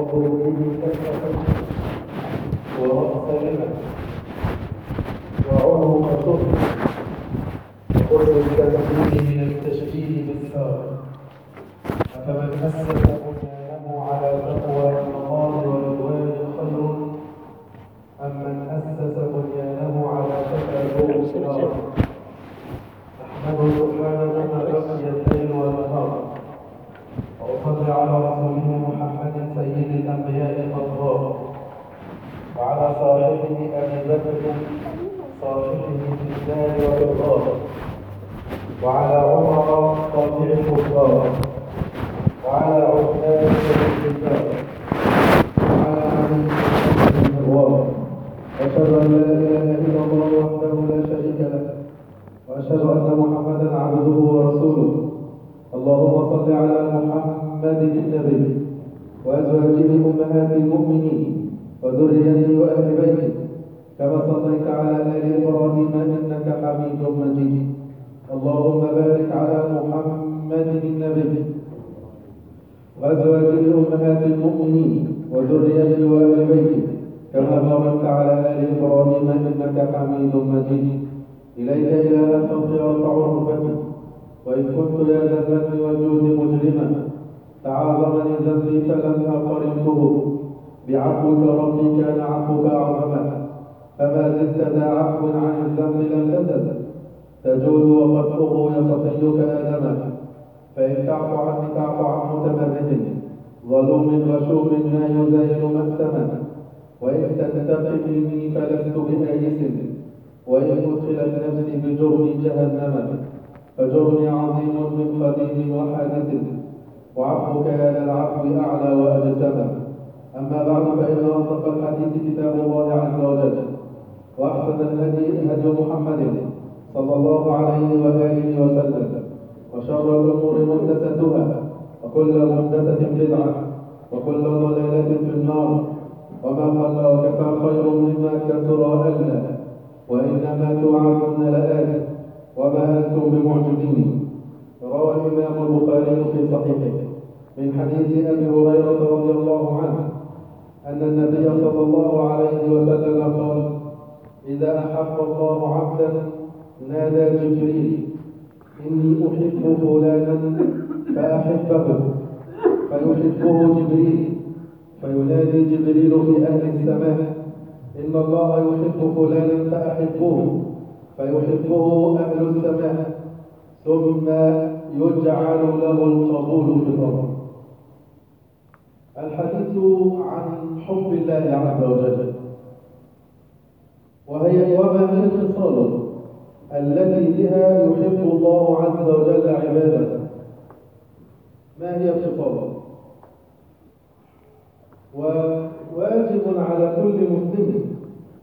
وقلوبه كثرة ورأس غنى وعنق سفل وقرب التكوين من التشبيه بالثار أفمن أسس بنيانه على تقوى من الله ورضوان خير أم من أسس بنيانه على شفا جوع نار أحمده سبحانه ما بقي الليل والنهار وأصلي على رسوله محمد سيد الأنبياء الأطهار وعلى صاحبه أبي بكر صاحبه في الدار والإقرار وعلى عمر قاطع الكفار وعلى عثمان سيد الكفار وعلى علي بن المروان أشهد أن لا إله إلا الله وحده لا شريك له وأشهد أن محمدا عبده ورسوله اللهم صل على محمد النبي وأزواجه أمهات المؤمنين وذريته وأهل بيته كما صليت على آل إبراهيم إنك حميد مجيد اللهم بارك على محمد النبي وأزواجه أمهات المؤمنين وذريته وأهل بيته كما باركت على آل إبراهيم إنك حميد مجيد إليك إله الخلق يرفع رهبتي وإن كنت يا ذا الذل والجود مجرما تعاظمني ذنبي فلم أقرنه بعفوك ربي كان عفوك أعظما فما زدت ذا عفو عن الذنب لم تزل تجود وقد أغوي صفيك آدما فإن تعفو عني تعفو عن متمرد ظلوم غشوم لا يزايل مأسما وإن تنتقم مني فلست بآيس وإن أدخلت نفسي بجرم جهنم فجرمي عظيم من قديم وحادث وعفوك يا ذا العفو أعلى وأجسم أما بعد فإن أصدق الحديث كتاب الله عز وجل وأحسن الهدي هدي محمد صلى الله عليه وآله وسلم وشر الأمور محدثاتها وكل محدثة بدعة وكل ضلالة في النار وما قل وكفى خير مما كثر وألى وإنما توعدون لآت وما أنتم بمعجزين روى الإمام البخاري في صحيحه من حديث أبي هريرة رضي الله عنه أن النبي صلى الله عليه وسلم قال إذا أحب الله عبدا نادى جبريل إني أحب فلانا فأحبه فيحبه جبريل فينادي جبريل في أهل السماء إن الله يحب فلانا فأحبه فيحبه أهل السماء ثم يجعل له القبول في الأرض الحديث عن حب الله عز وجل وهي وما هي الخصال التي بها يحب الله عز وجل عباده ما هي الخصال وواجب على كل مسلم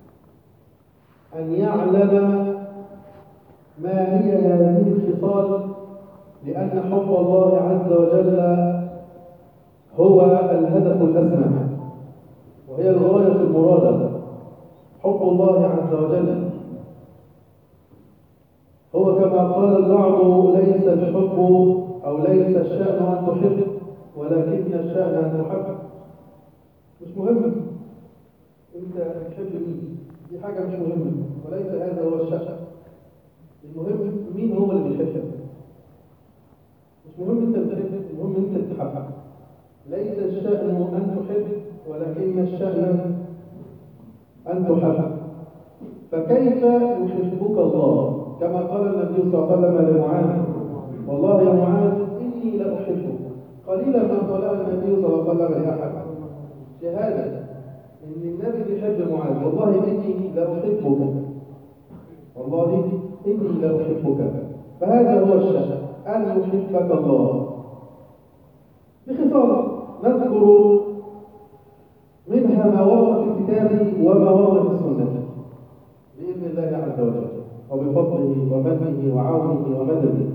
أن يعلم ما هي هذه الخصال لأن حب الله عز وجل هو الهدف الأسمى وهي الغاية المرادة حب الله عز وجل هو كما قال البعض ليس الحب أو ليس الشأن أن تحب ولكن الشأن أن تحب مش مهم انت بتحب مين دي حاجة مش مهمة وليس هذا هو الشأن المهم مين هو اللي بيحبك مش مهم انت بتحب المهم انت تحب ليس الشأن أن تحب ولكن الشأن أن تحب فكيف يحبك الله كما قال النبي صلى الله عليه وسلم لمعاذ والله يا معاذ إني لأحبك قليلا ما قالها النبي صلى الله عليه وسلم لأحد شهادة إن النبي بيحب معاذ والله إني لأحبك والله إني لأحبك فهذا هو الشأن أن يحبك الله بخصال نذكر منها ما ورد في الكتاب وما ورد في السنة بإذن الله عز وجل وبفضله ومنه وعونه ومدده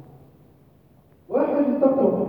واحد التقوى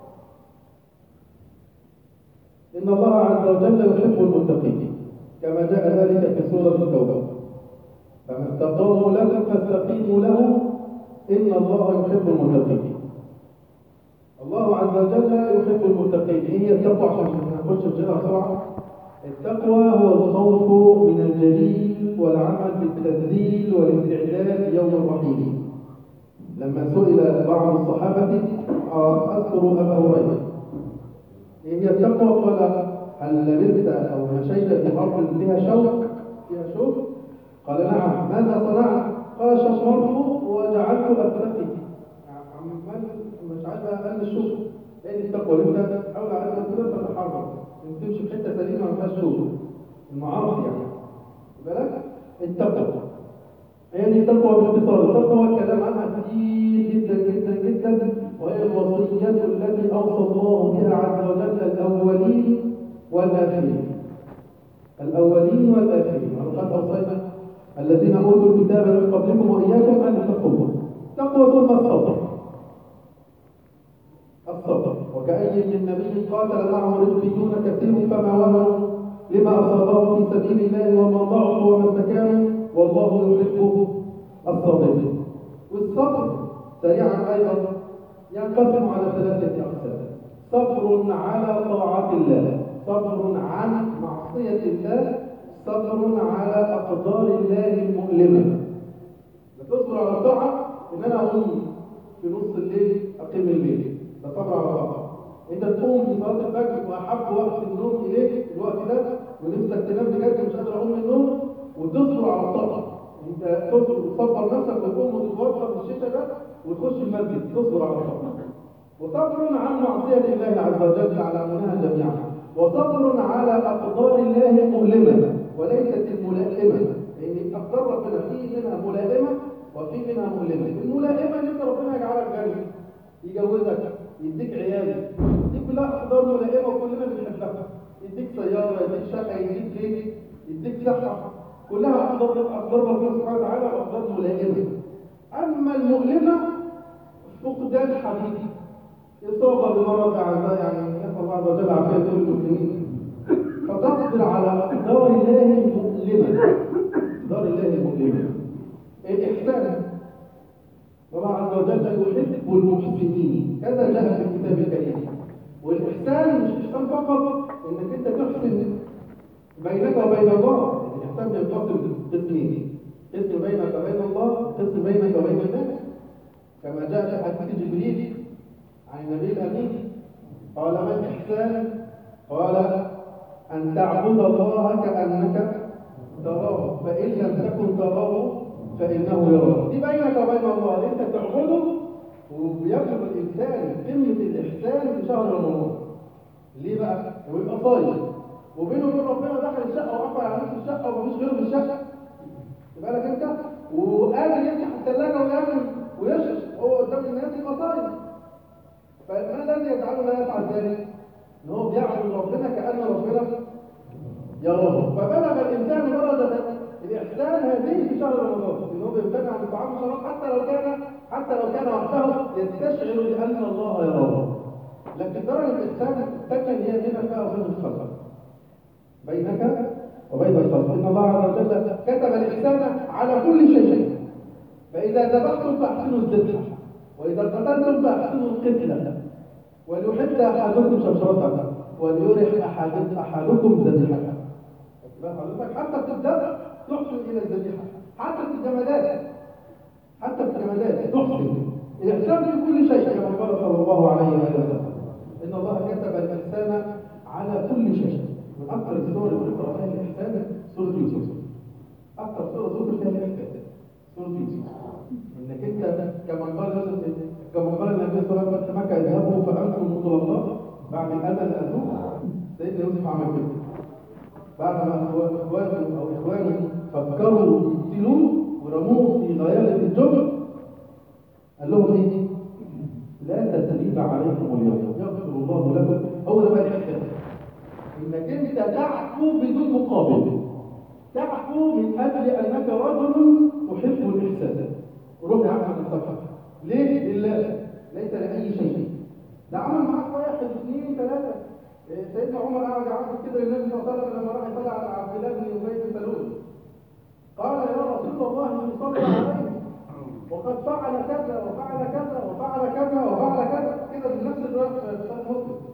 إن الله عز وجل يحب المتقين كما جاء ذلك في سورة التوبة فما استقاموا لكم فاستقيموا له إن الله يحب المتقين الله عز وجل يحب المتقين هي التقوى عشان نخش في كده بسرعة التقوى هو الخوف من الجليل والعمل بالتذليل والاستعداد يوم الرحيل لما سئل بعض الصحابة أذكر أبا هريرة إيه هي التقوى قال هل لبست أو مشيت في أرض فيها شوك فيها شوك قال نعم ماذا صنعت قال شمرت وجعلت أتركي عمال مش عايز أقل الشوك لأن التقوى أنت تحاول على قد ما تقدر تتحرك تمشي في حتة سليمة ما فيهاش شوك المعاصي يعني بالك التقوى هي دي التقوى باختصار التقوى الكلام عنها كتير جدا جدا جدا وهي الوصية التي أوصى الله بها عز وجل الأولين والآخرين الأولين والآخرين ولقد أوصينا الذين أوتوا الكتاب من قبلكم وإياكم أن اتقوا الله تقوى ثم الصبر الصبر وكأي من نبي قاتل معه ربيون كثير فما وهنوا لما أصابه في سبيل الله وما ضعفوا وما استكانوا والله يحب الصابرين والصبر سريعا أيضا ينقسم على ثلاثة أقسام صبر على طاعة الله صبر عن معصية الله صبر على أقدار الله المؤلمة بتصبر على الطاعة إن أنا أقوم في نص الليل أقيم الليل ده صبر على الطاعة أنت تقوم في صلاة الفجر وأحب وقت النوم إليك الوقت ده ونفسك تنام بجد مش قادر أقوم من النوم وتصبر على الطاعة أنت تصبر وتصبر نفسك وتقوم وتتوضأ في الشتاء ده وتخش المسجد تصبر على الطاعة وصبر عن معصية الله عز وجل على منها جميعا وصبر على أقدار الله مؤلمة وليست الملائمة لأن أقدار ربنا في منها ملائمة وفي منها مؤلمة الملائمة إن أنت ربنا يجعلك غني يجوزك يديك عيال دي كلها أقدار ملائمة وكلنا بنحبها يديك سيارة يديك شقة يديك بيت يديك صحة كلها أقدار أقدار ربنا سبحانه وتعالى وأقدار ملائمة أما المؤلمة فقدان حبيبي إصابة بمرض أعزاء يعني نسأل الله عز وجل عافية كل المسلمين فتصبر على أقدار الله المؤلمة أقدار الله المؤلمة الإحسان الله عز وجل يحب المحسنين كذا جاء في الكتاب الكريم والإحسان مش إحسان فقط إنك أنت تحسن بينك وبين الله الإحسان بينقسم قسمين قسم بينك وبين الله قسم بينك وبين الناس كما جاء في حديث جبريل عن النبي الأمين قال ما الإحسان قال أن تعبد الله كأنك تراه فإن لم تكن تراه فإنه يراك دي بينك وبين الله أنت تعبده وبيبلغ الإنسان قمة الإحسان في شهر رمضان ليه بقى؟ ويبقى صايم وبينه وبين ربنا دخل الشقة وقفل على نفس الشقة ومفيش غيره في الشقة يبقى لك أنت وقادر يفتح الثلاجة ويعمل ويشرب هو قدام الناس يبقى صايم فما الذي يجعله لا يفعل ذلك؟ ان هو بيعبد ربنا كأن ربنا يراه فبلغ الإنسان درجة الإحسان هذه في شهر رمضان إن هو بيمتنع عن الطعام والشراب حتى لو كان حتى لو كان وحده يستشعر بأن الله يراه لكن درجة الإحسان الثانية هي بينك وبين الخلق بينك وبين الخلق إن الله عز وجل كتب الإحسان على كل شيء فإذا ذبحتم فأحسنوا الذبح وإذا قتلتم فأحسنوا القتلة وليحد أحدكم شجرة وليرح أحد أحدكم ذبيحة حضرتك حتى في الذبح تحسن إلى الذبيحة حتى في الجمادات حتى في الجمادات تحسن الإحسان في كل شيء كما قال صلى الله عليه وسلم إن الله كتب الإحسان على كل شيء من أكثر السور اللي بتقرأ فيها الإحسان سورة يوسف أكثر سورة ذكر فيها الإحسان سورة يوسف انك انت كما قال كما قال النبي صلى الله عليه وسلم مكه اذهبوا فانتم مطلقات بعد الاذى اللي اذوه سيدنا يوسف عمل كده بعد ما اخوانه او اخوانه فكروا يقتلوه ورموه في غياله الجبل قال لهم ايه لا تثريب عليكم اليوم يغفر الله لكم هو ده بقى الاحسان انك انت تعفو بدون مقابل تعفو من اجل انك رجل تحب الاحسان روح يا عم من الصفحة ليه؟ لله ليس لأي شيء ده عمل معاك واحد اثنين ثلاثة إيه سيدنا عمر قاعد يعرف كده للنبي صلى الله عليه وسلم لما راح يطلع على عبد الله بن أبي بن سلول قال يا رسول الله صلى عليه وقد فعل كذا وفعل كذا وفعل كذا وفعل كذا كده بنفس الوقت في صحيح مسلم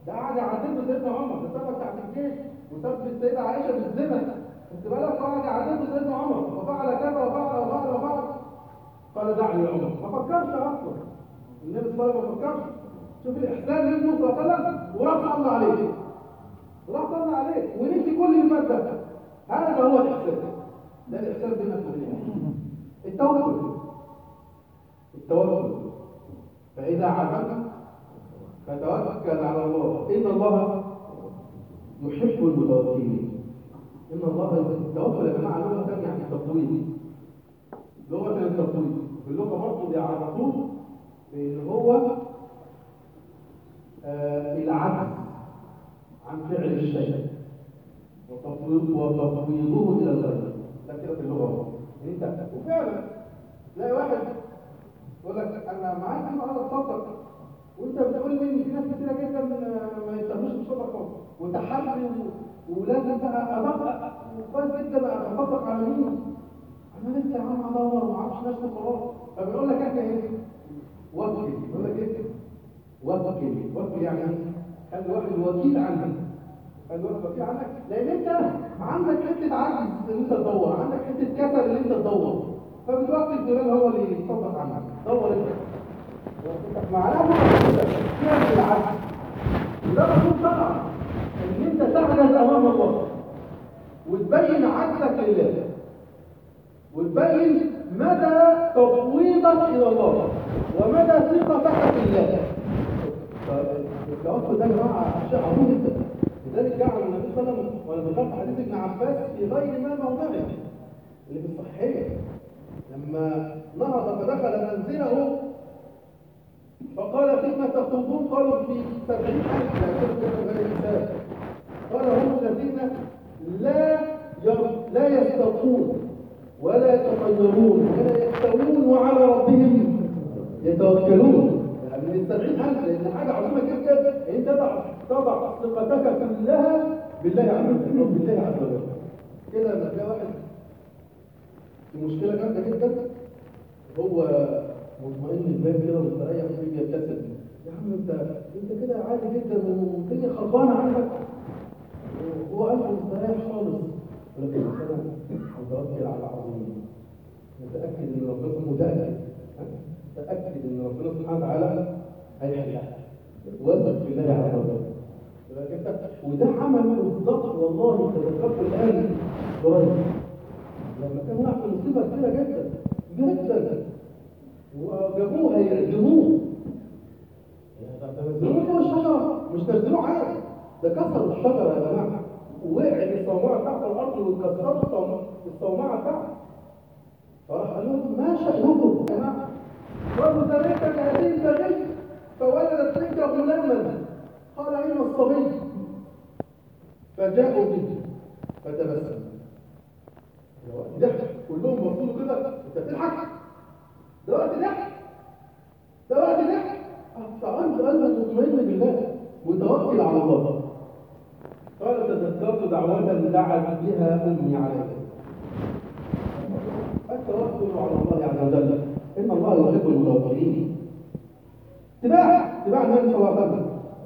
ده قعد يعذبه سيدنا عمر ده سبب تحت الجيش وسبب السيدة عائشة بالزنا خد بالك قعد يعذبه سيدنا عمر وفعل كذا وفعل وفعل وفعل قال دعني يا عمر ما فكرش اصلا النبي صلى الله عليه وسلم ما فكرش شوف الاحسان للنبي صلى الله عليه وسلم وراح صلى عليه وراح صلى عليه ونسي كل اللي فات ده هذا هو الاحسان ده الاحسان بين المؤمنين التوكل التوكل فاذا عزمت فتوكل على الله ان الله يحب المتوكلين ان الله يحب التوكل يا جماعه لغه ثانيه عن التفويض لغه التفويض باللغه برضه بيعرفوه ان هو آه العجز عن فعل الشيء وتفويض وتفويضه الى الغير ده كده في اللغه انت وفعلا تلاقي واحد يقول لك انا معاك انا عايز اتصدق وانت بتقول لي ان في ناس كتيره جدا ما يستخدموش الصدقه وتحري ولازم بقى ادقق وكويس جدا اتصدق على مين انا لسه عم ادور وما اعرفش نفسي خلاص فبيقول لك انت ايه وكل يقول لك ايه وكل وكل يعني ايه خلي واحد وكيل عنك خلي واحد وكيل عنك لان انت عندك حته عجز ان انت تدور عندك حته كسل ان انت تدور فبالوقت فلان هو اللي يتصدق عنك دور انت معناها فيها العجز وده مفهوم طبعا ان انت تعجز امام الله وتبين عجزك لله وتبين مدى تفويضك الى الله ومدى ثقتك في الله التوكل ده يا جماعه شيء عظيم جدا لذلك جعل النبي صلى الله عليه وسلم وانا ذكرت حديث ابن عباس في غير ما موضعه اللي في الصحيحيه لما نهض فدخل منزله فقال فيما تخوضون قالوا في سبعين ألف لا يكون غير الحساب قال هم الذين لا لا يستقون ولا يتطيرون ولا يستوون وعلى ربهم يتوكلون يعني من السبعين ألف لأن حاجة عظيمة جدا أنت تضع تضع ثقتك كلها بالله عز وجل بالله عز وجل كده لما تلاقي واحد في مشكلة جامدة جدا هو مطمئن البال كده ومستريح ويجي يبتسم يا عم انت انت كده عادي جدا والدنيا خربانه عندك هو قلبه مستريح خالص ولكن انا متوكل على العظيم متاكد ان ربنا متاكد متاكد ان ربنا سبحانه وتعالى هيحلها واثق في الله عز وجل وده عمل بالضبط والله تذكرت الان قريب لما كان واقع في مصيبه كبيره جدا جدا وجابوه هيعزموه نزلوه فوق الشجره مش نزلوه عادي ده كسروا الشجره يا جماعه ووقعت الصومعه تحت الارض واتكسرت الصومعه تحت فراح قال لهم ما شأنكم يا جماعه قالوا ذلك هذه البغي فولدت منك غلاما قال اين الصبي فجاءوا به فتبسم ضحك كلهم بصوا كده انت بتضحك ده وقت ضحك ده وقت ضحك فعنده قلبك مطمئن بالله وتوكل على الله قال تذكرت دعوة دعت بها أمي عليك التوكل على الله عز وجل إن الله يحب المتوكلين اتباع اتباع النبي صلى الله عليه وسلم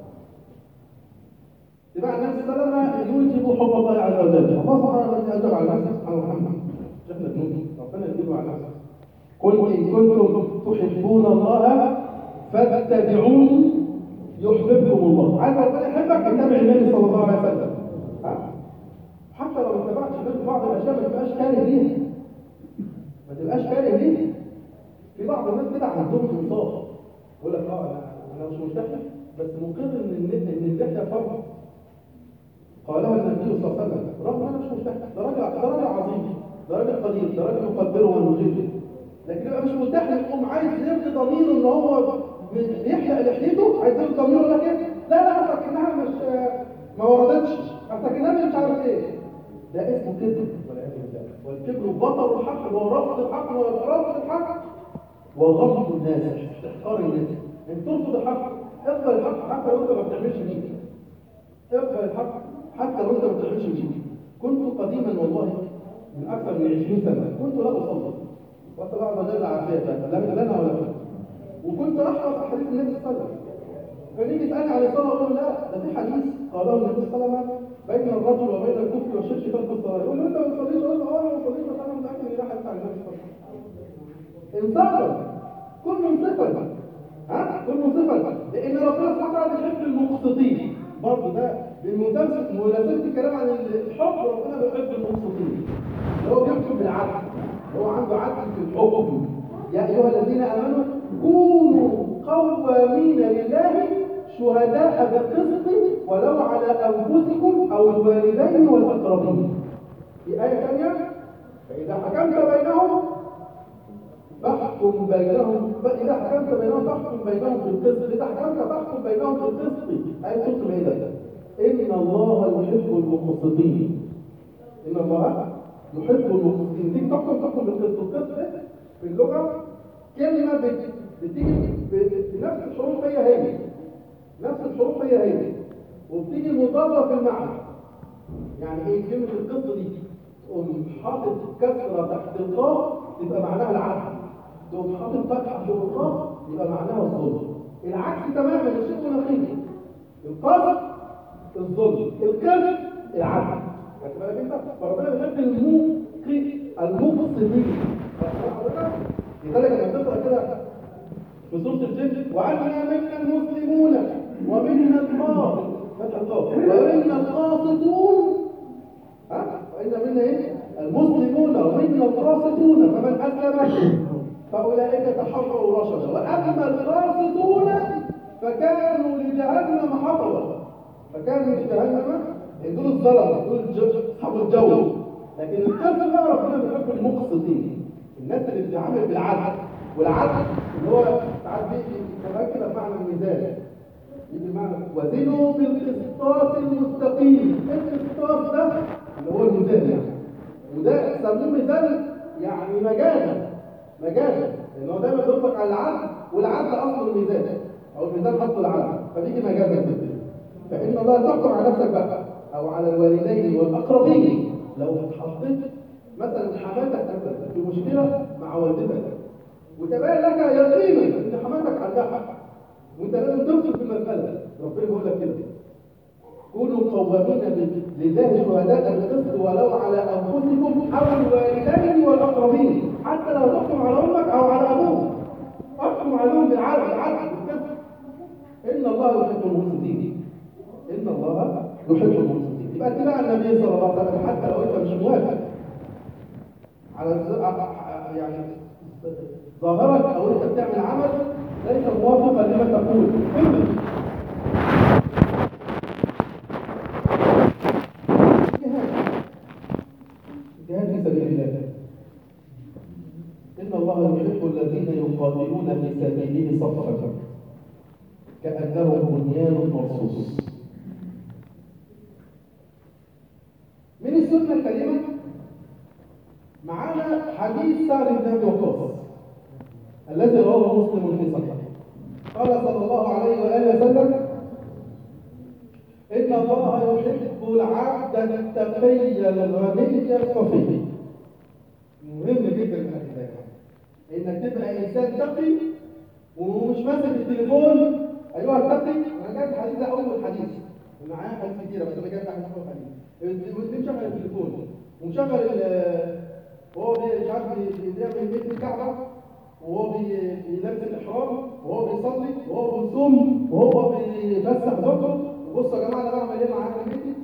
اتباع النبي صلى الله عليه وسلم يوجب حب الله عز وجل الله سبحانه وتعالى أجاب على نفسه سبحانه محمد شيخنا النبي ربنا يجيبه على نفسه قل إن كنتم تحبون الله فاتبعوني يحببكم الله عايز ربنا يحبك اتبع النبي صلى الله عليه وسلم حتى لو ما اتبعتش منه بعض الاشياء ما تبقاش كاره ليها ما تبقاش كاره ليها في بعض الناس كده عندهم انصاف يقول لك اه انا انا مش ملتحي بس مقر ان ان اللحيه فرض قالها النبي صلى الله عليه وسلم رغم انا مش ملتحي ده راجل ده راجل عظيم ده راجل قدير ده راجل يقدره ونجيبه لكن يبقى مش ملتحي يقوم عايز يرضي ضميره ان هو بيحلق لحيته عايز يرضي ضميره يقول لك ايه لا لا اصلك انها مش ما وردتش اصلك انها مش عارف ايه ده اسمه كذب والعياذ بالله والكبر بطر الحق ورفض الحق ورفض الحق وغمط الناس استحقار الناس ان ترفض الحق اقبل الحق حتى لو انت ما بتعملش بيه اقبل الحق حتى لو انت ما بتعملش بيه كنت قديما والله من اكثر من 20 سنه كنت لا اصلي واسال الله عز وجل عافيتك لا لنا ولا لك وكنت احفظ احاديث النبي صلى الله عليه وسلم فنيجي يسالني عن الصلاه اقول له لا ده في حديث قاله النبي صلى الله عليه وسلم بين الرجل وبين الكفر والشرك ترك الصلاه يقول له انت ما بتصليش اقول له اه ما بصليش بس انا متاكد ان ده حديث عن النبي صلى الله عليه وسلم انصفا كل صفه ها كل صفه لان ربنا سبحانه وتعالى بيحب المقسطين برضه ده بمناسبه مناسبه الكلام عن الحب ربنا بيحب المقسطين اللي هو بيحكم بالعدل هو عنده عدل في الحكم يا ايها الذين امنوا كونوا قوامين لله شهداء بالقسط ولو على انفسكم او الوالدين والاقربين في ايه ثانيه فاذا حكمت بينهم فاحكم بينهم إذا حكمت بينهم فاحكم بينهم بالقسط إذا حكمت فاحكم بينهم بالقسط أي قسط إيه ده؟ إن الله يحب المقسطين إن الله يحب المقسطين تيجي تحكم تحكم بالقسط القسط في اللغة كلمة بت- بتيجي ب- بنفس الحروف هي هي نفس الحروف هي هي وبتيجي مضادة في المعنى يعني ايه كلمة القسط دي تقوم حاطط كسرة تحت القاف تبقى معناها العدل تقوم حاطط فتحة فوق القاف يبقى معناها الظلم العكس تماما الشيء مناخيري القاف الظلم الكسر العدل خدت بالك انت فربنا بيحب الموقي المقسطين لذلك لما تقرا كده في سورة الجن وعنا منا المسلمون ومنا القاسط فتح القاف ومنا القاسطون ها وإن منا إيه؟ المسلمون ومنا القاسطون فمن أسلم فأولئك تحروا رشدا وأما القاسطون فكانوا لجهنم حطبا فكانوا لجهنم دول الظلمة دول الج- أصحاب الجو لكن الكافر بقى ربنا بيحب المقسطين الناس اللي بتتعامل بالعدل والعدل اللي هو ساعات بيجي كمان كده بمعنى الميزان يجي بمعنى وزنوا بالقسطاس المستقيم القسطاس ده اللي هو الميزان يعني وده سموه ميزان يعني مجازا مجازا لان هو دايما بيطلق على العدل والعدل اصل الميزان او الميزان اصل العدل فبيجي مجازا كده فان الله تحكم على نفسك بقى او على الوالدين والاقربين لو اتحطيت مثلا حماتك مثلا في مشكله مع والدتك وتبين لك يقينا ان حماتك عندها حق وانت لازم تفصل في المساله ربنا بيقول لك كده كونوا قوامين ب- لله شهداء بالقسط ولو على انفسكم او الوالدين والاقربين حتى لو تحكم على امك او على ابوك احكم عليهم بالعدل بالعدل بالقسط ان الله يحب المقسطين ان الله يحب المقسطين يبقى اتباع النبي صلى الله عليه وسلم حتى لو انت مش موافق على الز- ع- ع- يعني ظاهرك او انت بتعمل عمل ليس موافقا لما تقول اعمل. جهاد جهاد في سبيل الله ان الله يحب الذين يقاتلون في سبيله صفا كانهم بنيان مرصوص من السنه الكريمه معانا حديث سعد بن ابي وقاص الذي رواه مسلم في صحيحه قال صلى الله عليه واله وسلم ان الله يحب العبد التقي الغني الصفي مهم جدا الحديث ده انك تبقى انسان تقي ومش ماسك التليفون ايها التقي انا جايب الحديث ده اول حديث معايا حديث كتيره بس انا جايب حديث اول حديث وانت مشغل التليفون ومشغل ال- وهو بي- مش عارف بي- بيعمل بيت الكعبه وهو بي- بيلبس الاحرام وهو بيصلي وهو بيصوم وهو بيمسح زوجته وبصوا يا جماعه انا بعمل ايه معاك بيتي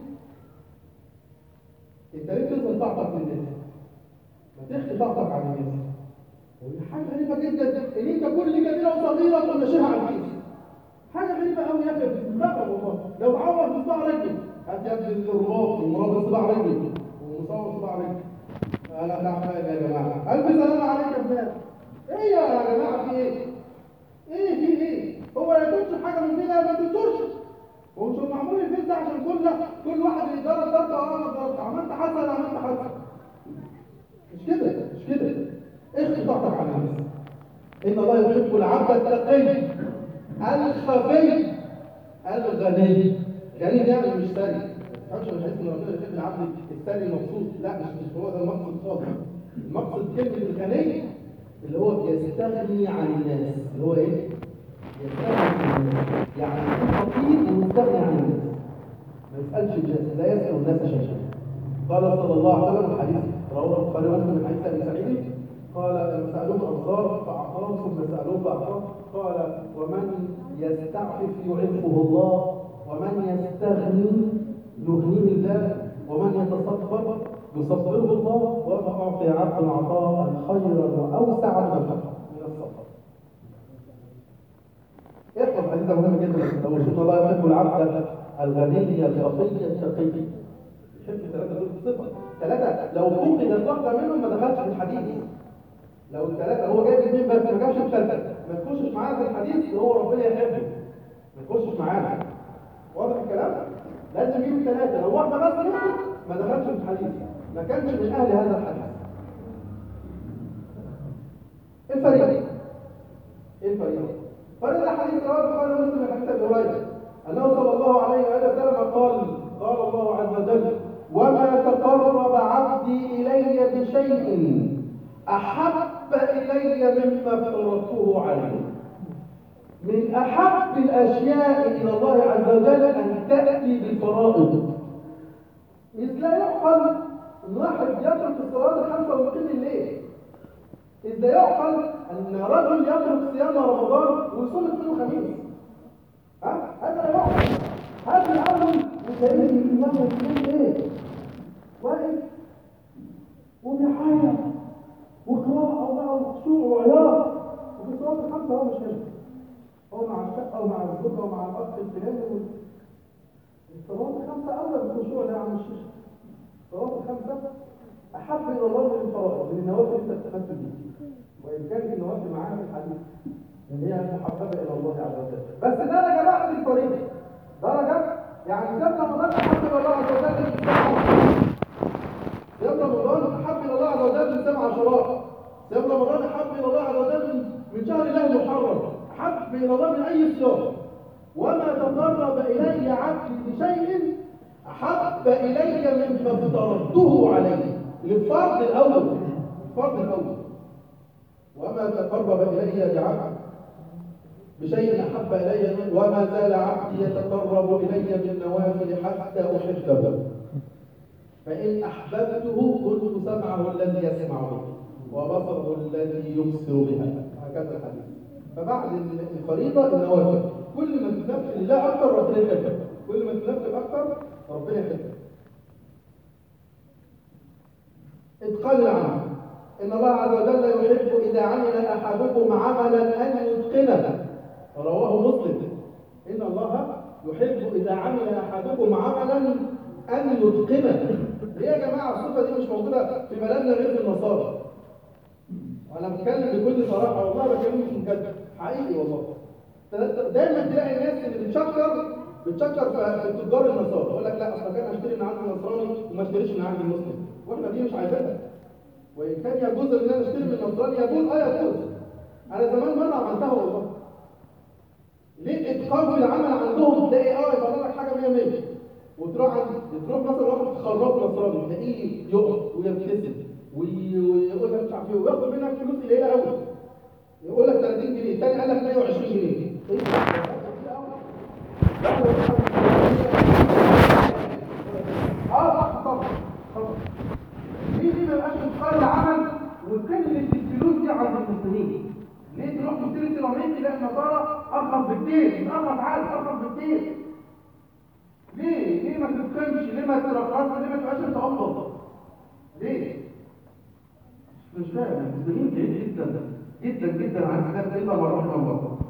انت ليه تنزل طاقتك للناس؟ ما تخفي طاقتك عن الناس حاجه غريبه جدا ان انت كل كبيره وصغيره تنشرها على الناس حاجه غريبه قوي يا اخي بتستغرب والله لو عور صباع رجل هات يا ابني الرباط ومرابط صباع رجل ومصور صباع رجل انا تعبان يا جماعه الف سلام عليك يا ابناء ايه يا جماعه في ايه؟ ايه في ايه؟ هو لا تنشر حاجه مفيده ما تنشرش هو مش معمول الفيس ده عشان كل كل واحد يضرب ضربه اه انا ضربت عملت حادثه انا عملت حادثه مش كده مش كده اخفي طاقتك على الناس ان الله يحب العبد التقي الخفي الغني غني ده يعني مش ثري ما تفهمش مش حاسس ان ربنا يحب العبد الثري المبسوط لا مش مش هو ده المقصد خالص المقصد كلمه الغني اللي هو بيستغني عن الناس اللي هو ايه يستغني يعني يكون فقير ويستغني عن الناس ما يسألش الناس لا يسأل الناس شيئا قال صلى الله عليه وسلم الحديث رواه البخاري ومسلم من حديث ابي سعيد قال لما سالوه الانصار فاعطاه ثم سالوه فاعطاه قال ومن يستعفف يعفه الله ومن يستغني يغنيه الله ومن يتصبر يصبره الله وما اعطي عبد عطاء خيرا واوسع من الفقر من الصبر احفظ حديث مهم جدا لو ان الله يحب العبد الغني الخفي التقي يحب ثلاثه دول صفه ثلاثه لو فقدت واحده منهم ما دخلش في الحديث لو الثلاثه هو جايب اثنين بس ما جابش الثالثه ما تخشش معانا في الحديث اللي هو ربنا يحبه ما تخشش معانا واضح الكلام لازم يجيب ثلاثه لو واحده بس نقصت ما دخلش في الحديث ما كانش من اهل هذا الحديث الفريق ايه الفريق فريق الحديث رواه البخاري ومسلم من حديث ابي هريره انه صلى الله عليه واله وسلم قال قال الله عز وجل وما تقرب عبدي الي بشيء احب الي مما افترضته عليه من احب الاشياء الى الله عز وجل ان تاتي بالفرائض إذ لا يعقل ان واحد يترك الصلاه الخمسه ويقيم الليل إذ لا يعقل أن رجل يترك صيام رمضان ويصوم اثنين وخميس ها؟ هذا لا يعقل هذا الأول وتلاقيه الإمام يقول إيه؟ واقف وبيعيط وقراءة وبقى وخشوع وعياط وفي الصلاة الخمسة هو مش هنا هو مع الشقة ومع الزوجة ومع الأخ الفلاني الصلاة الخمسة أولى بالخشوع ده يا عم الشيخ الصلاة الخمسة أحب إلى الله من الفرائض من النوافل اللي أنت استفدت بيها وإن كانت النوافل معاها في الحديث إن هي محببة إلى الله عز وجل بس درجة واحد الفريق درجة يعني صيام رمضان أحب إلى الله عز وجل من صيام صيام رمضان أحب إلى الله عز وجل من سبع عشرات صيام رمضان أحب إلى الله عز وجل من من شهر الله المحرم أحب إلى الله من أي صيام وما تقرب إلي عبدي بشيء أحب إلي مما افترضته عليه للفرض الأول الفرض الأول وما تقرب إلي بعبد بشيء أحب إلي وما زال عبدي يتقرب إلي بالنوافل حتى أحبه فإن أحببته كنت سمعه الذي يسمع به وبصره الذي يبصر بها هكذا الحديث فبعد الفريضة النوافل كل ما تنفل الله أكثر ربنا يحبك كل ما تنفل أكثر ربنا يحبك إتقان العمل إن الله عز وجل يحب إذا عمل أحدكم عملا أن يتقنه رواه مسلم إن الله يحب إذا عمل أحدكم عملا أن يتقنه ليه يا جماعة الصفة دي مش موجودة في بلدنا غير في النصارى وأنا بتكلم بكل صراحة والله بكلم مش مكذب حقيقي والله دايما تلاقي الناس اللي بتشكر بتشكر في تجار النصارى يقول لك لا اصل كان اشتري من عند النصراني وما اشتريش من عند المسلم واحنا دي مش عايزينها وان كان يجوز ان انا اشتري من النصراني يجوز اه يجوز انا زمان مره عملتها والله ليه اتقان في العمل عندهم تلاقي اه يطلع لك حاجه 100 100 وتروح عند تروح مثلا واحد خراف نصراني تلاقيه يقف ويبتسم ويقول لك مش عارف ايه وياخد منك فلوس قليله قوي يقول لك 30 جنيه الثاني قال لك 120 جنيه ايه اه صح طبعا طبعا ليه دي ما يبقاش متقال عمل وكلمه الفلوس دي عند المسلمين ليه تروح تشتري سيراميك تلاقي النصارى ارخص بكتير ارخص عادي ارخص بكتير ليه ليه ما تتقنش ليه ما ترخصش ليه ما تبقاش انت افضل ليه مش فاهم المسلمين بعيد جدا جدا جدا عن حاجات الا ما رحمه الله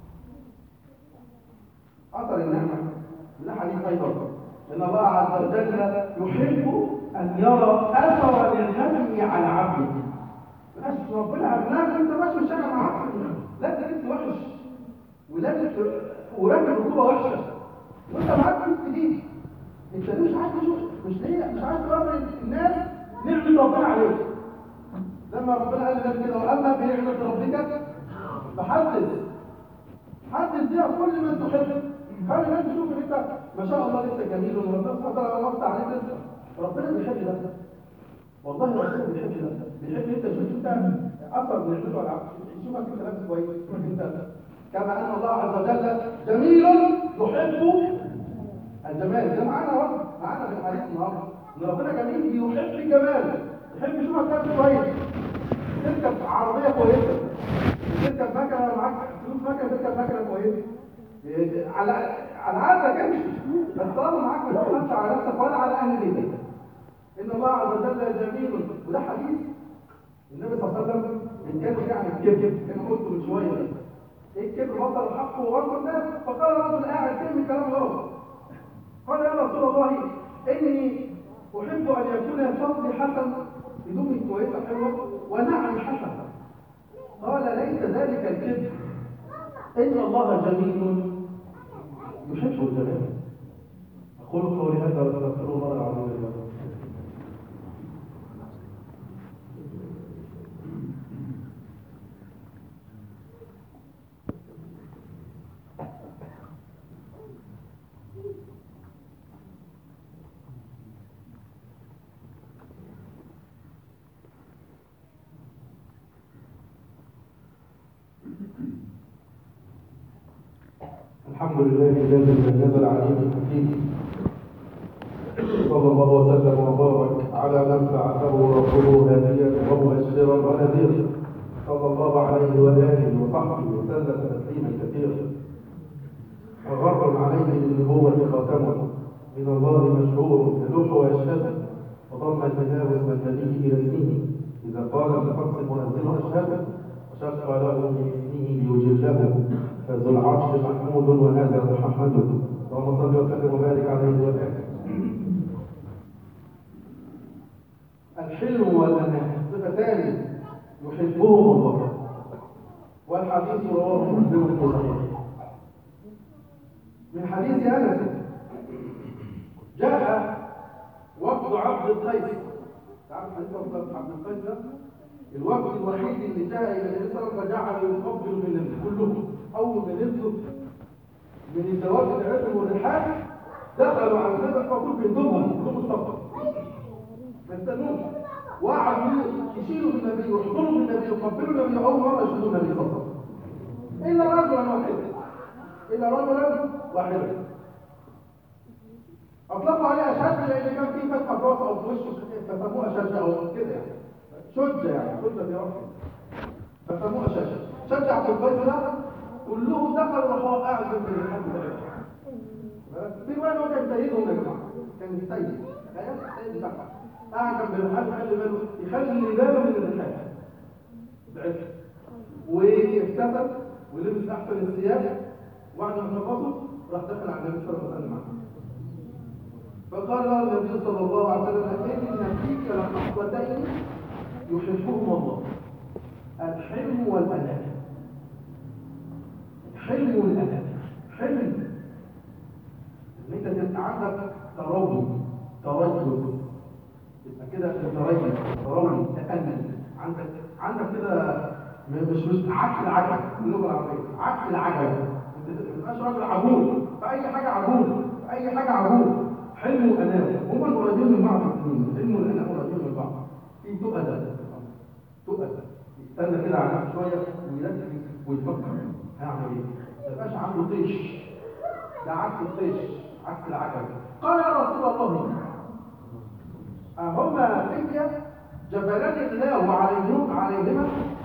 اثر النعمه ده حديث ايضا ان الله عز وجل يحب ان يرى اثر نعمته على عبده بس ربنا اغناك انت ماشي مش انا معاك لا انت لسه وحش ولابس وراكب ركوبه وحشه وانت معاك فلوس كتير انت مش عايز تشوف مش ليه مش عايز توري الناس نعمه ربنا عليك لما ربنا قال لنا كده واما بنعمه ربك فحدث حدث بيها كل من تحب خلي الناس تشوف ان انت ما شاء الله لسه جميل وربنا سبحانه وتعالى وقت عليك لسه ربنا بيحب ده والله ربنا بيحب ده بيحب انت تشوف انت اثر نعمته على عبده يشوفك انت لابس كويس يشوفك انت كما ان الله عز وجل جميل يحب الجمال ده معانا اهو معانا في الحديث النهارده ان ربنا جميل يحب الجمال يحب يشوفك لابس كويس تركب عربيه كويسه تركب مكنه معاك فلوس مكنه تركب مكنه كويسه إيه، على على عادتك امشي بس طالما معاك ما تخافش على نفسك ولا على اهل بيتك ان الله عز وجل جميل وده حديث النبي صلى الله عليه وسلم ان كان يعني الكبر كما قلت من شويه ايه الكبر بطل الحق وغرب الناس فقال رجل قاعد كلمه كلام غلط قال يا رسول الله اني احب ان يكون صوتي حسن هدومي كويسه حلوه ونعم حسن قال ليس ذلك الكبر ان الله جميل يحب الجمال اقول قولي هذا واستغفر الله العظيم لي ولكم الحمد لله الذي نزل عليه الحكيم صلى الله وسلم وبارك على من بعثه رسوله هاديا ومبشرا ونذيرا صلى الله عليه واله وصحبه وسلم تسليما كثيرا وغر عليه بالنبوة خاتمه من الله مشهور يلوح ويشهد وضم الكتاب اسم النبي الى اسمه اذا قال بفرس المؤذن اشهد وشق له من اسمه ليجله فذو العرش محمود وهذا محمد اللهم صل وسلم وبارك عليه وآله الحلم والأناة صفتان يحبهم الله والحديث رواه مسلم في صحيح من حديث أنس جاء وفد عبد القيس تعرف حديث وفد عبد القيس ده الوفد الوحيد اللي جاء الى النبي صلى الله عليه وسلم فجعل يقبل من النبي كلهم اول ما نزلوا من الزواج العلم والرحال دخلوا على النبي فقول بيدوبهم كلهم الصبر ما استنوش وقعدوا يشيلوا بالنبي ويحضروا بالنبي ويقبلوا النبي اول مره يشيلوا النبي صلى الله عليه وسلم الا رجلا واحدا الا رجلا واحدا اطلقوا عليه اشد لان كان في فتحه في راسه او في وشه فسموه اشد او كده يعني شجة يعني شجة في راسه فسموه اشد شجع عبد القيس ده كلهم دخلوا وهو قاعد جنب الحد ده في وين هو كان سيدهم يا جماعه كان السيد تخيل السيد بتاعهم قاعد جنب الحد خلي باله يخلي باله من الرحال بعته وافتتن ولبس احسن الثياب وبعد ما خلصوا راح دخل على النبي صلى الله عليه وسلم فقال له النبي صلى الله عليه وسلم ان فيك لخصلتين يحبهما الله الحلم والأناة حلم والأناة حلم ان انت تبقى عندك تروي تريث يبقى كده تريث تروي تأنن عندك عندك كده مش مش عكس العجل باللغه العربيه عكس العجل انت ما تبقاش راجل عجول في اي حاجه عجول في اي حاجه عجول حلم واناه هما قريبين من بعض الاثنين حلم والاناه قريبين من بعض في تؤدى تؤدى يستنى كده على نفسه شويه ويركز ويفكر هيعمل ايه ما يبقاش عنده طيش ده عكس الطيش عكس العجل قال يا رسول الله أهما فيك جبلان الله عليهم عليهما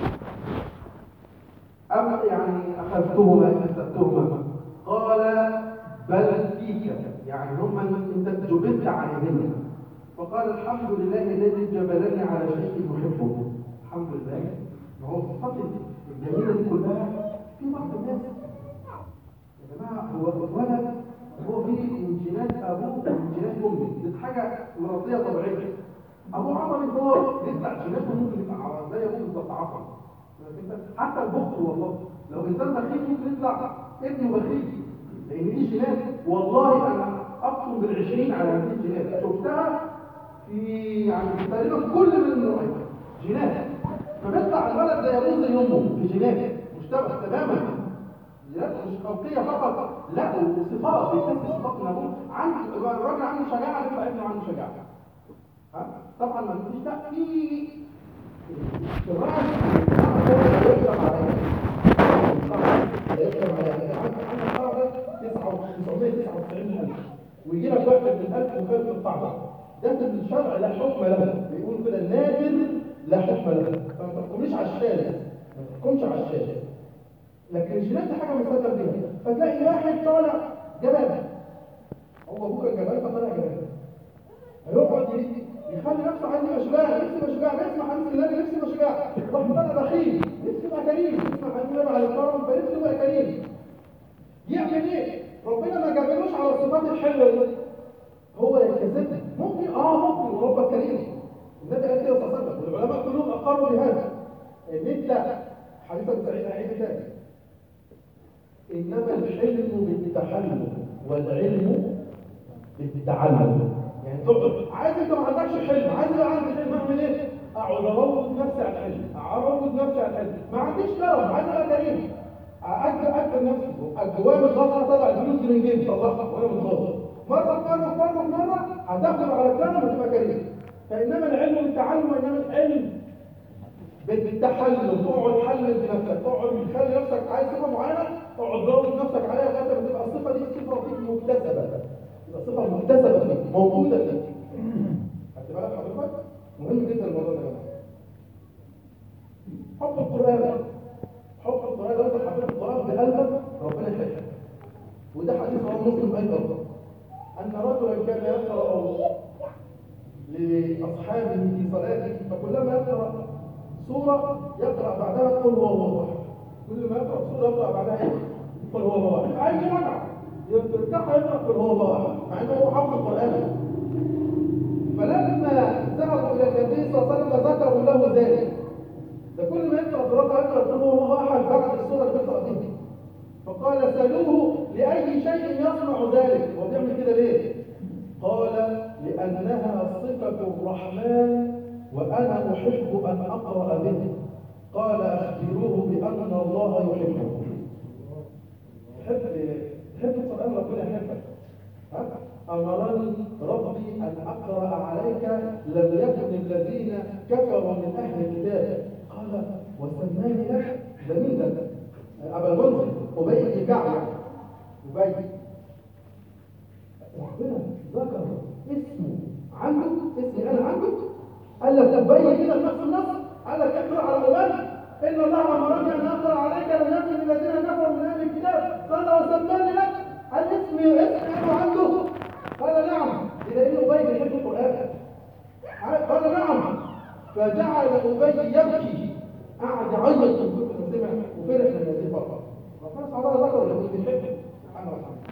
أم يعني أخذتهما أخذتهما قال بل فيك يعني هم أنت جبلت عليهما فقال الحمد لله الذي جبلني على شيء يحبه الحمد لله ما هو الصفات الجميلة دي كلها في بعض الناس يا جماعة هو اتولد هو في انجينات أبوه وانجينات أمه دي حاجة وراثية طبيعية أبوه عمل هو يطلع جيناته ممكن يبقى زي أبوه بالظبط عفوا حتى البخل والله لو إنسان بخيل ممكن يطلع ابنه بخيل لأن دي جينات والله أنا أقسم بالعشرين على هذه الجينات شفتها في يعني تقريبا كل من النوعين جينات فبيطلع الولد زي ابوه زي امه في جينات مشتبه تماما جينات مش خلقيه فقط لا وصفات بيكتسب صفات من ابوه عنده الراجل عنده شجاعه يبقى ابنه عنده شجاعه ها طبعا ما فيش ده في الراجل يقدر عليه لا يحكم عليها انت عندك عندك قاعده 999 ويجي لك واحد من 1000 مخالف القاعده ده في الشرع لا حكم له بيقول كده النادر لا حكم له فما تحكمليش على الشارع ما تحكمش على الشارع لكن الجنان دي حاجه مستدر بيها فتلاقي واحد طالع جبل هو ابوك الجبل فطالع جبل هيقعد يخلي نفسه عايز يبقى شجاع نفسه يبقى شجاع بيسمع حديث النبي نفسه يبقى شجاع راح طالع بخيل نفسه يبقى كريم يسمع حديث النبي عليه الصلاه والسلام فنفسه يبقى كريم يعمل ايه؟ ربنا ما جابلوش على الصفات الحلوه دي هو يكذبها ممكن اه ممكن وربك كريم النبي قال كده صلى الله عليه وسلم والعلماء كلهم اقروا بهذا ان انت حديث ابو سعيد عيد تاني انما الحلم بالتحلم والعلم بالتعلم يعني تقعد عايز انت ما عندكش حلم عايز يبقى عندي حلم اعمل ايه؟ اقعد اروض نفسي على الحلم اروض نفسي على الحلم ما عنديش كرم عايز ابقى كريم اكل اكل نفسي جوايا متغاظ طلع الفلوس دي من جيبي طلعها وانا متغاظ مره مره مره مره هتاخد على الكرم وتبقى كريم فانما العلم بالتعلم وانما العلم بالتحلل تقعد تحلل بنفسك تقعد تخلي نفسك عايز صفه معينه تقعد تراود نفسك عليها لغايه ما تبقى الصفه دي صفه فيك مكتسبه تبقى صفه مكتسبه فيك موجوده فيك خدت بالك حضرتك مهم جدا الموضوع ده يا جماعه حب القران حب القران لو انت حبيت القران بقلبك ربنا يحبك وده حديث رواه مسلم ايضا ان رجلا كان يقرا لاصحابه في صلاته فكلما يقرا سورة يقرأ بعدها قل هو الله أحد كل ما يقرأ سورة يقرأ بعدها إيه؟ قل هو الله أحد أي ركعة يركعها يقرأ قل هو الله أحد مع إنه هو حافظ القرآن فلما ذهبوا إلى النبي صلى الله عليه وسلم ذكروا له ذلك ده كل ما يقرأ في الركعة يقرأ قل هو الله أحد بعد السورة اللي بيقرأ دي فقال سألوه لأي شيء يصنع ذلك هو بيعمل كده ليه؟ قال لأنها صفة الرحمن وأنا أحب أن أقرأ به قال أخبروه بأن الله يحبه تحب تحب القرآن ربنا يحبك أمرني ربي أن أقرأ عليك لم يكن الذين كفروا من أهل الكتاب قال وسماني لك جميل ده أبا المنذر أبي بن كعب أبي ربنا ذكر اسمه عنده اسمي أنا عنده قال لك تبين كده نفس النص قال لك اقرا على اولاد ان الله امرني ان اقرا عليك لم يكن الذين كفروا من اهل الكتاب قال وسماني لك هل اسمي اسمي انا عنده قال نعم اذا انه ابي بيحب القران قال نعم فجعل ابي يبكي قعد يعيط من كتر ما سمع وفرح من هذه الفرقه ربنا سبحانه وتعالى ذكر اللي بيحبه سبحانه وتعالى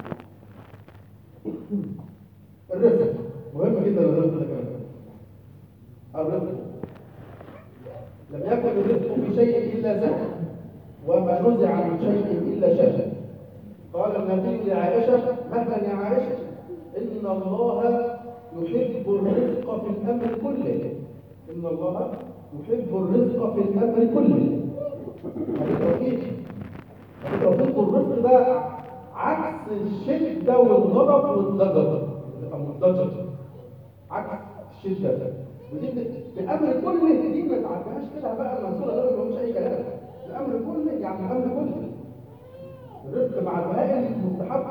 الرزق مهم جدا الرزق ده كمان الرزق لم يكن الرزق في شيء إلا زاد وما نزع من شيء إلا شهد قال النبي لعائشة مهلا يا عائشة إن الله يحب الرزق في الأمر كله إن الله يحب الرزق في الأمر كله هذا توفيق هذا توفيق الرزق ده عكس الشدة والغضب والضجر المضجر عكس الشدة ده ودي الامر كله دي ما تعرفهاش كده بقى منصوره ده مش اي كلام الامر كله يعني الامر كله الرزق مع البهائم مستحب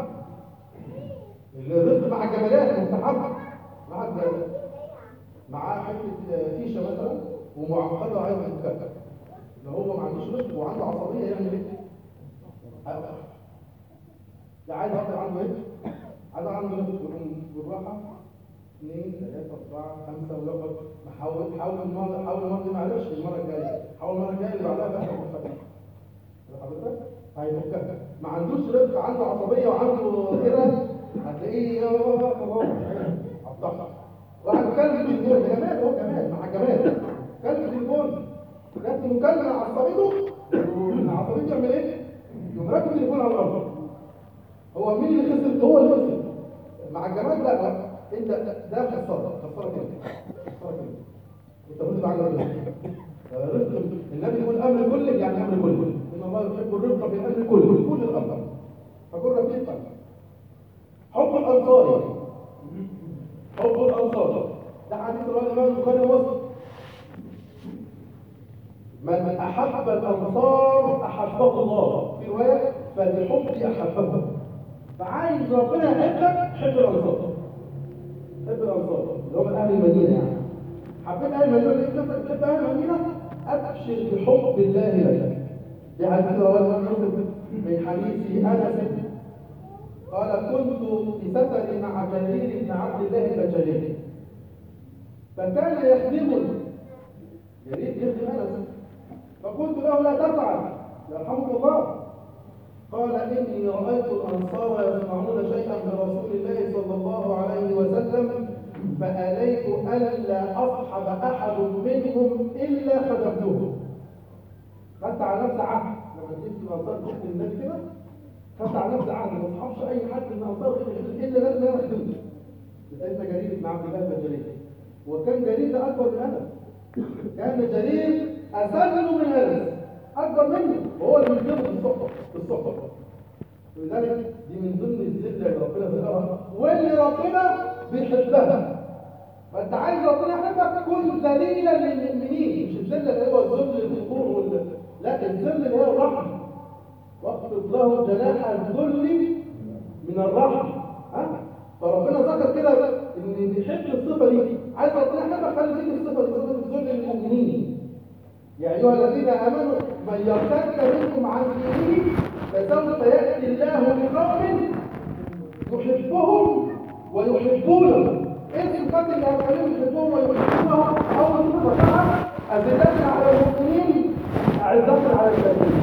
الرزق مع الجمالات مستحب مع الجمالات مع حته فيشه مثلا ومعقده عايز يتكتب لو هو ما عندوش رزق وعنده عصبيه يعمل ايه؟ ده عايز واحد عنده ايه؟ عايز عنده رزق بالراحه اثنين ثلاثة أربعة خمسة ويقعد حاول حاول المرة حاول المرة دي معلش المرة الجاية حاول المرة الجاية اللي بعدها بقى حضرتك هيفكك ما عندوش رزق عنده عصبية وعنده كده هتلاقيه خلاص عطشة واحد كلب تليفون ده جمال هو جمال مع جمال كلب تليفون جت مكالمة عصبيته والعصبية يعمل ايه؟ يقوم راكب التليفون على الأرض هو مين اللي خسر؟ هو اللي خسر مع الجمال لا لا انت ده خساره خساره كده خساره كده انت كنت بعمل رزق رزق النبي يقول امر كله يعني امر كله ان الله يحب الرزق في الامر كله كل الامر فكن رفيقا حب الانصار حب الانصار ده حديث رواه الامام البخاري ومسلم من احب الانصار احبه الله في روايه فبحبي احبهم فعايز ربنا يحبك حب الانصار حب الانصار اللي هم اهل المدينه يعني حبيت اهل المدينه ليه كنت بتحب اهل المدينه ابشر بحب الله لك دي حديث رواه مسلم من حديث انس قال كنت في سفر مع جرير بن عبد الله البجلي فكان يخدمني جرير يخدم انس فقلت له لا تفعل يرحمك الله قال إني رأيت الأنصار يصنعون شيئا برسول الله صلى الله عليه وسلم فأليت ألا أصحب أحد منهم إلا خدمته خدت على نفسي عهد لما جيت الأنصار تخدم النبي كده خدت على نفسي عهد ما أصحبش أي حد من الأنصار إلا لازم أنا أخدمه سيدنا جرير بن عبد الله البجلي وكان جرير ده أكبر من أنس كان جرير أسلم من أنس أكبر منه وهو اللي بيجيبه في الصحبة في الصحبة ولذلك دي من ضمن الذلة اللي ربنا ذكرها واللي ربنا بيحبها فأنت عايز ربنا يحبك كن ذليلا للمؤمنين مش الذلة اللي هو الذل الخطور وال... لا الذل اللي هي الرحمة واخفض له جناح الذل من الرحمة ها فربنا ذكر كده ان بيحب الصفة دي عايز ربنا يحبك خلي فيك الصفة دي صفة الذل للمؤمنين يا أيها الذين آمنوا من يرتد منكم عن دينه فسوف يأتي الله بقوم يحبهم ويحبونه إيه صفات اللي هتخليهم يحبهم ويحبونه أول صفة بقى أذلة على المؤمنين أعزة على الكافرين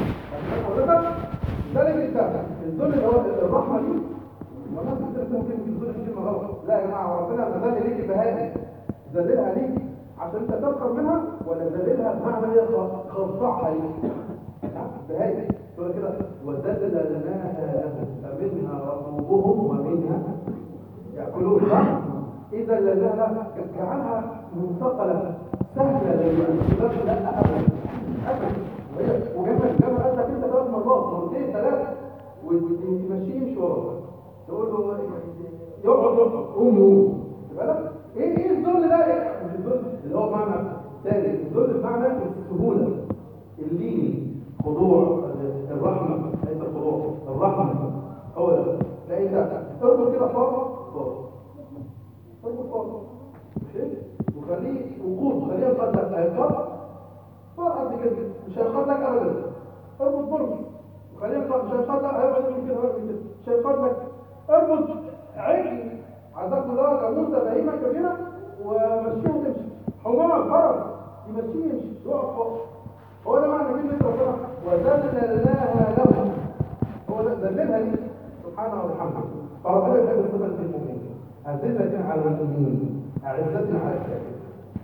ذلك انت الذل اللي هو الرحمة دي والناس بتقول ممكن الذل كلمة غلط لا يا جماعة ربنا ذل ليك بهادي ذللها ليك عشان انت تسخر منها ولا ذللها بمعنى هي خضعها ليك بهاي تقول كده وذللناها لهم فمنها ركوبهم ومنها ياكلون صح اذا لنا جعلها منتقله سهله للناس لا ابدا ابدا وجنب جنب قال لك انت ثلاث مرات مرتين ثلاثه وتمشيه يمشي وراك تقول له يقعد يقعد قوم يقوم بالك ايه ايه الذل ده إيه؟ مش الذل اللي هو معنى ثاني الذل بمعنى السهوله اللين خضوع الرحمه ليس الخضوع الرحمه هو ده لا انت اربط كده فوق فوق اربط فوق وخليه وقود خليه ينقض لك هينقض فوق قد كده مش هينقض لك ابدا اربط برضه وخليه ينقض مش هينقض لك هيقعد يقول كده هيقعد كده مش هينقض لك اربط عجل عزاك الله جاموسه بهيمه كبيره ومشيه وتمشي حمار فرس يمشيه يمشي يقف فوق هو ده معنى كلمه ربنا وذللناها لهم هو ده ذللها لي سبحانه وبحمده فربنا يحب صفه المؤمنين أذلة على المؤمنين أعزة على الكافرين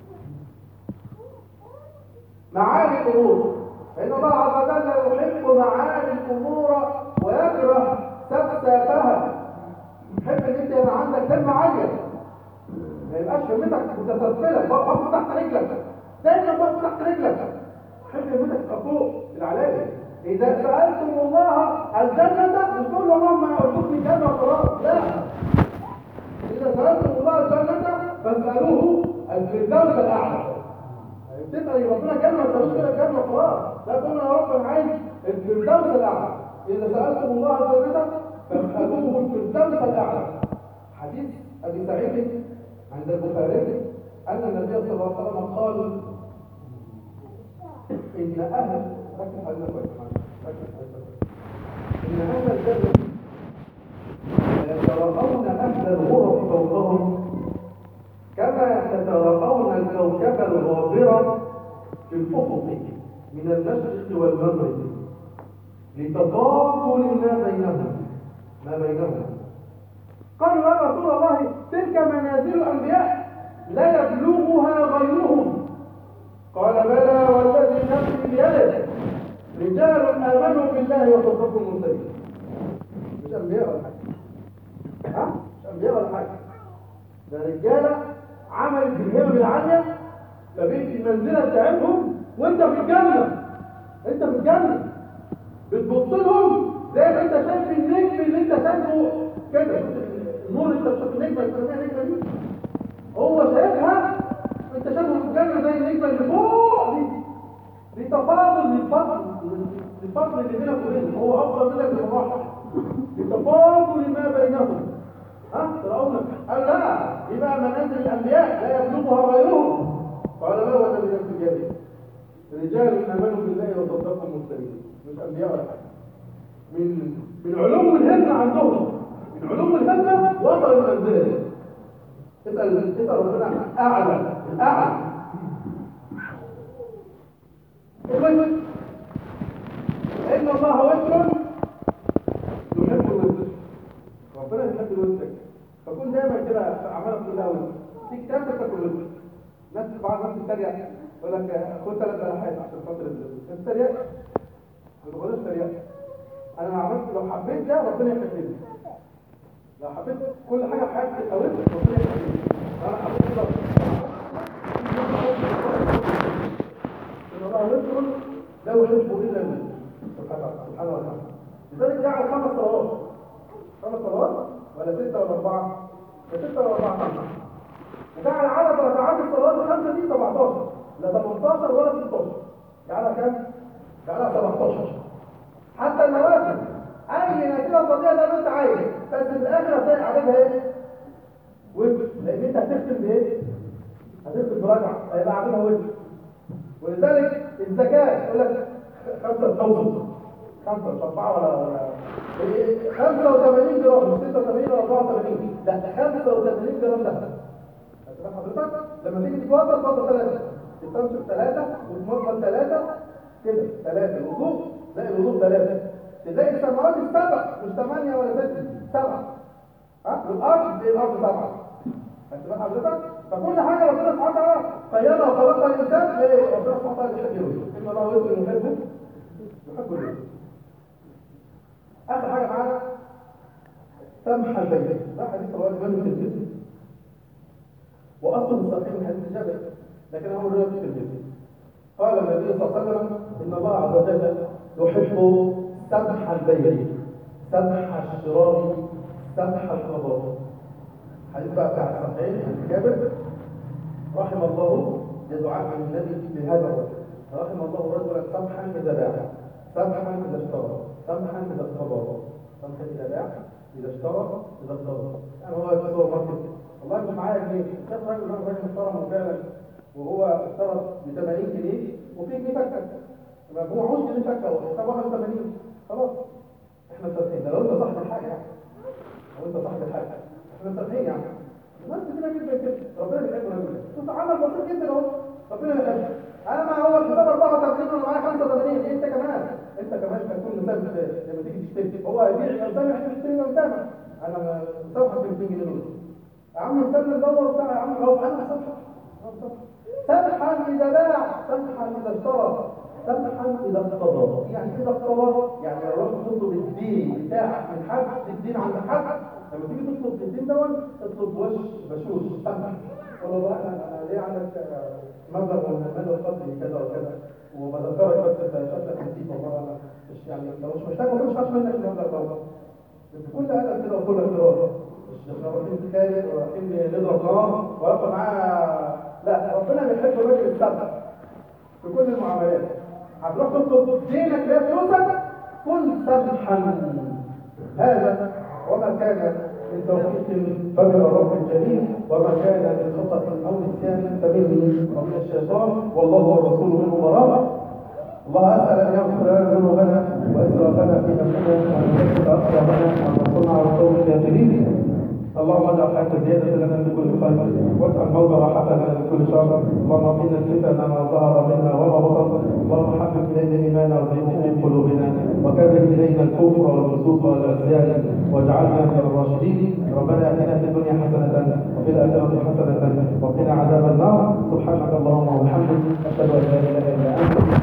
معالي الأمور فإن الله عز وجل يحب معالي الأمور ويكره سفسافها تحب ان انت يبقى عندك همه عاليه ما يبقاش همتك متسلسله بقف تحت رجلك دايما بقف تحت رجلك تحب همتك تبقى فوق العلايه اذا سالتم الله الجنه مش تقول له اللهم ارزقني الجنه وخلاص لا اذا سالتم الله الجنه فاسالوه الفردوس الاعلى تسال ربنا جنه ما تقولش كده جنه وخلاص لا تقول يا رب انا عايز الفردوس الاعلى اذا سالتم الله الجنه فاسألوه الفردوس الأعلى حديث أبي سعيد عند البخاري أن النبي صلى الله عليه وسلم قال إن أهل ركز على إن أهل الجنة يتراءون أهل الغرف فوقهم كما يتراءون الكوكب الغابرة في الأفق من المشرق والمغرب لتفاضل ما بينهم ما بينهم قالوا يا رسول الله تلك منازل الأنبياء لا يبلغها غيرهم قال بلى والذي نفسي بيده رجال آمنوا بالله وصدقوا المرسلين مش أنبياء ولا حاجة ها؟ مش أنبياء ولا حاجة ده رجالة عملت بالهمم العالية فبقيت المنزلة بتاعتهم وانت في الجنة انت في الجنة بتبص لهم زي ما انت شايف النجم اللي انت شايفه كده النور اللي انت شايف النجمه اللي بتسميها النجمه دي هو شايفها انت شايفه في الجنه زي النجمه اللي فوق دي دي تفاضل للفضل لفضل الفضل اللي بينك وبينه هو افضل منك بمراحل لتفاضل ما بينهم ها فرعون قال لا دي بقى منازل الانبياء لا يبلغها غيرهم قال لا والذي نفس بيده رجال امنوا بالله وصدقوا المرسلين مش انبياء ولا حاجه من من علوم الهمه عندهم من علوم الهمه وصلوا المنزله دي اسال اسال ربنا اعلى الاعلى الوتر ان الله وتر يحب الوتر ربنا يحب الوتر فكون دايما كده في اعمالك كلها وتر في كتاب تاكل وتر ناس بعض الناس تتريق يقول لك خد ثلاث بلحات عشان خاطر الوتر انت تريق ما تقولش تريق انا لو عملت لو حبيت ده ربنا يحبني لو حبيت كل حاجه في حياتي تبقى وتر ربنا يحبني انا حبيت ده ان الله وتر لا يحب الا الله سبحانه وتعالى لذلك جعل خمس صلوات خمس صلوات ولا ستة ولا أربعة؟ لا ستة ولا أربعة خمسة وجعل عدد ركعات الصلوات الخمسة دي 17 لا 18 ولا 16 جعلها كام؟ جعلها 17 حتى النوافل أي نتيجة صديقة زي ما أنت عايز بس في الآخر هتلاقي عددها إيه؟ وتر لأن أنت هتختم بإيه؟ هتختم بركعة هيبقى عددها وتر ولذلك الزكاة يقول لك خمسة توصل خمسة مش أربعة ولا ولا إيه، 85 جرام مش 86 ولا 84 لا 85 جرام ده هتبقى حضرتك لما تيجي تتوضا تتوضا ثلاثة تستنشق ثلاثة وتمضغ ثلاثة كده ثلاثة الوضوء لا الوضوء ثلاثة تلاقي السماوات السبع مش ثمانية ولا ستة سبعة ها والأرض زي الأرض سبعة هتبقى حضرتك فكل حاجة ربنا سبحانه وتعالى قيمها وخلقها الإنسان ليه ربنا سبحانه وتعالى يحب إن الله يحب يحبه يحب الرزق آخر حاجة معانا سمح البيت ده حديث رواه الإمام الترمذي وأصل الصحيح من حديث جابر لكن هو رواية الترمذي قال النبي صلى الله عليه وسلم إن الله عز وجل يحب سمح البيت سمح الشراء سمح القضاء حديث بقى بتاع الصحيح عن جابر رحم الله يدعى عن النبي بهذا الرجل رحم الله رجلا سمحا إذا باع سمحا إذا اشترى سمحا إذا اقتضى سمحا إذا باع إذا اشترى إذا اقتضى يعني هو في السوبر ماركت والله مش معايا جنيه شاف راجل راجل راجل محترم وفعلا وهو اشترى ب 80 جنيه وفي جنيه فكه ما هو عوش جنيه فكه وحساب 81 خلاص احنا مسامحين ده لو انت صاحب الحاجه يعني لو انت صاحب الحاجه احنا مسامحين يعني الناس كتير جدا كده ربنا بيحب الراجل ده شوف عمل بسيط جدا اهو ربنا بيحبه انا ما هو الحساب 84 وانا معايا 85 انت كمان انت كمان هتكون مسامح لما تيجي تشتري هو هيبيع مسامح تشتري مسامح انا مسامحك ب 200 جنيه دول يا عم استنى الدور بتاع يا عم هو انا مسامحك سمحا اذا باع سمحا اذا اشترى سمحا اذا اقتضى يعني اذا اقتضى يعني لو رحت تطلب الدين بتاعك من حد الدين عند حد لما تيجي تطلب الدين دوت اطلب وش بشوش سمح قول له بقى انا أنا ليه عندك آه، مبلغ من المال القدري كذا وكذا وبذكرك بس انت شكلك نسيت والله انا مش يعني لو مش محتاج ما كنتش هاخد منك المبلغ دوت بكل ادب كده وكل احترام مش احنا رايحين نتخانق ورايحين نضرب نار ويبقى معاه لا ربنا بيحب الراجل السبع في كل المعاملات هتروح تطلب دينك اللي هي فلوسك كن سمحا هذا وما كان من توفيق فمن الرب الجليل وما كان من خطأ أو نسيان فمني ومن الشيطان والله والرسول منه براء الله أسأل أن يغفر لنا ذنوبنا وإسرافنا في أمرنا وأن يكفر أسرافنا وأن نصرنا على القوم الكافرين اللهم اجعل حياتنا زيادة لنا من كل خير واجعل الموت راحة لنا من كل شر اللهم قنا الفتن ما ظهر منها وما بطن اللهم حبب الينا الايمان وزينه في قلوبنا وكرر الينا الكفر والفسوق والعصيان واجعلنا من الراشدين ربنا اتنا في الدنيا حسنة وفي الآخرة حسنة وقنا عذاب النار سبحانك اللهم وبحمدك أشهد أن لا إله إلا أنت